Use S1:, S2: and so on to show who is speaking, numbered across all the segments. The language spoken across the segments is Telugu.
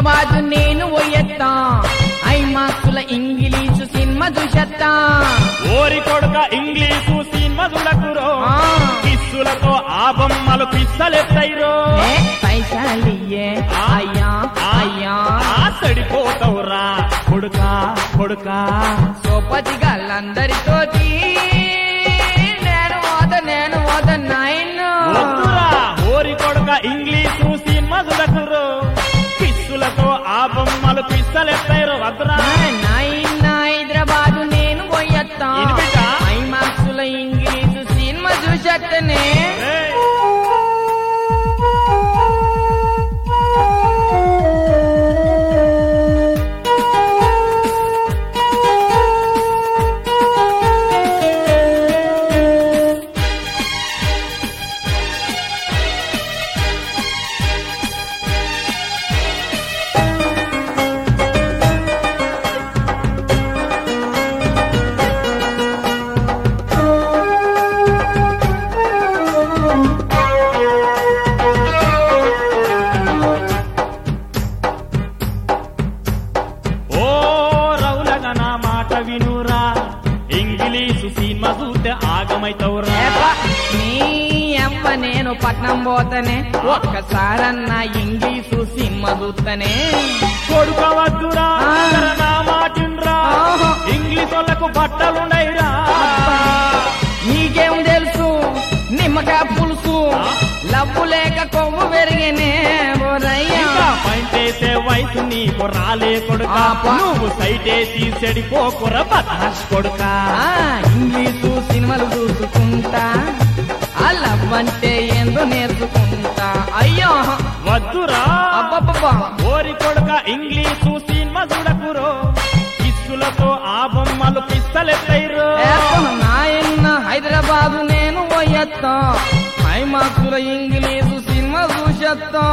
S1: హైదరాబాద్ నేను పోయేత్తా ఐమాక్సుల ఇంగ్లీషు సినిమా చూసేత్తా
S2: ఓరి కొడుక ఇంగ్లీషు సినిమా చూడకురో
S1: ఆ.
S2: కిస్సులతో ఆ బొమ్మలు పిස්සలెత్తైరో
S1: ఏ పైసలియ్యే అయ్యా అయ్యా
S2: ఆ సడిపోతావురా కొడుకా కొడుకా
S1: సోపతి గల్లందరితోటి నేను ఓద నేను ఓద నాయను
S2: వద్దురా ఓరి కొడుక ఇంగ్లీషు సినిమా చూడకురో కిస్సులతో ఆ బొమ్మలు పిස්සలెత్తైరో వద్దురా
S1: నాయన హైదరాబాద్ నేను పోయేత్తా
S2: ఇనిపిటా?
S1: ఐమాక్సుల ఇంగ్లీషు సినిమా చూసేత్తనే
S2: ఏయ్. ఓ రౌలగ నా మాట వినురా ఇంగ్లీషు సినిమా చూస్తే ఆగమైతవురా
S1: ఏపా, నీ అమ్మ నేను పట్నం పోతనే ఒక్కసారన్నా ఇంగ్లీషు సినిమా చూస్తనే
S2: కొడుకవద్దురా
S1: ఆ.
S2: జర నా మాటిన్రా
S1: ఆహా.
S2: ఇంగ్లీష్ వాళ్ళకు బట్టలుండయిరా
S1: నీకేం తెలుసు నిమ్మకాయ పులుసు
S2: ఆ?
S1: లవ్వు లేక కొవ్వు పెరిగినే ఓరయ్యా
S2: ఇంకా పైంటేసే వయసు నీకు రాలే కొడుక
S1: ఆపా.
S2: నువ్వు సైటేసి చెడిపోకుర బతాష్ కొడుక
S1: ఆ, ఇంగ్లీషు సినిమాలు చూసుకుంటా ఆ లవ్ అంటే ఏందో నేర్చుకుంటా అయ్యో
S2: వద్దురా
S1: అబ్బబ్బబ్బా
S2: ఓరి కొడుక ఇంగ్లీషు సినిమా చూడకురో కిస్సులతో ఆ బొమ్మలు పిస్తలెత్తైరో
S1: ఏపా, నాయన్న హైదరాబాద్ నేను పోయేత్తా ఐమాక్సుల ఇంగ్లీషు సినిమా చూసేత్తా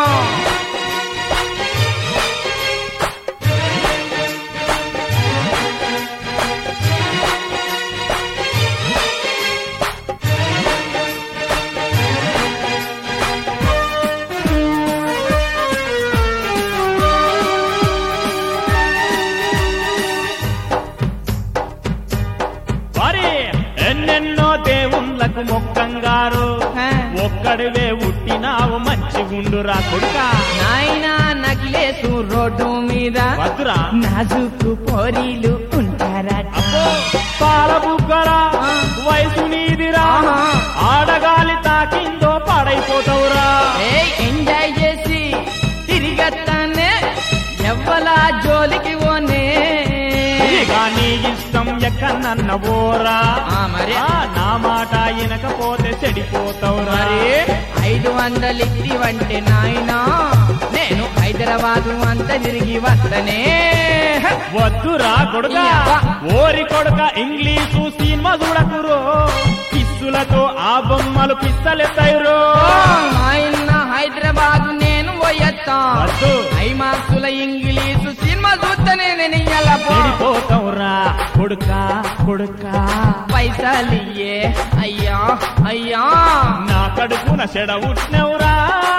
S2: మరి ఎన్నెన్నో దేవుళ్ళకు మొక్కంగారు
S1: ఆ.
S2: ఒక్కడివే ఉట్టినావు మంచిగుండురా కొడుక
S1: నాయనా నకిలేసు రోడ్డు మీద
S2: వద్దురా
S1: నాజుకు పోరీలు ఉంటారట
S2: అబ్బో పాల బుగ్గరా
S1: ఆ.
S2: వయసు నీదిరా
S1: ఆహా.
S2: ఆడగాలి తాకిందో పాడైపోతావురా
S1: ఏయ్ ఎంజాయ్ చేసి తిరిగత్తానే ఎవ్వలా జోలికి పోనే
S2: ఇక నీ ఇష్టం ఎక్కడన్న పోరా
S1: ఆ, మరి?
S2: ఆ, నా మాట వినకపోతే చెడిపోతావురా
S1: మరి ఐదు వందలు ఇవ్వంటే నాయనా నేను హైదరాబాదు అంతా తిరిగి వస్తనే
S2: వద్దురా కొడుక
S1: ఈ అబ్బా.
S2: ఓరి కొడుక ఇంగ్లీషు సినిమా చూడకురో కిస్సులతో ఆ బొమ్మలు పిస్తలెత్తాయిరో
S1: నాయన హైదరాబాదు నేను పోయేత్తా
S2: వద్దు
S1: ఐమాక్సుల ఇంగ్లీషు సినిమా చూస్తేనే నేను ఇయ్యాల పో
S2: చెడిపోతావురా కొడుక కొడుక
S1: పైసలియ్యే అయ్యా అయ్యా
S2: నా కడుపున చెడ ఉట్టినవురా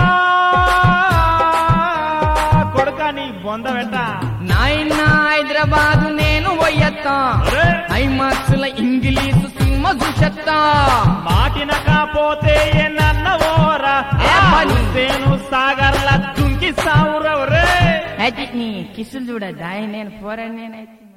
S2: కొడుక నీ బొంద వెంట
S1: నాయన హైదరాబాదు నేను పోయేత్తా
S2: ఒరే,
S1: ఐమాక్సుల ఇంగ్లీషు సినిమా చూసేత్తా
S2: మాటిన కాపోతే నన్నవోరా
S1: ఏ పని?
S2: సేను సాగర్ల దుంకి సావురా ఒరే
S1: అయితే నీ కిసులు చూడ దాయి నేను పోరా నేనైతే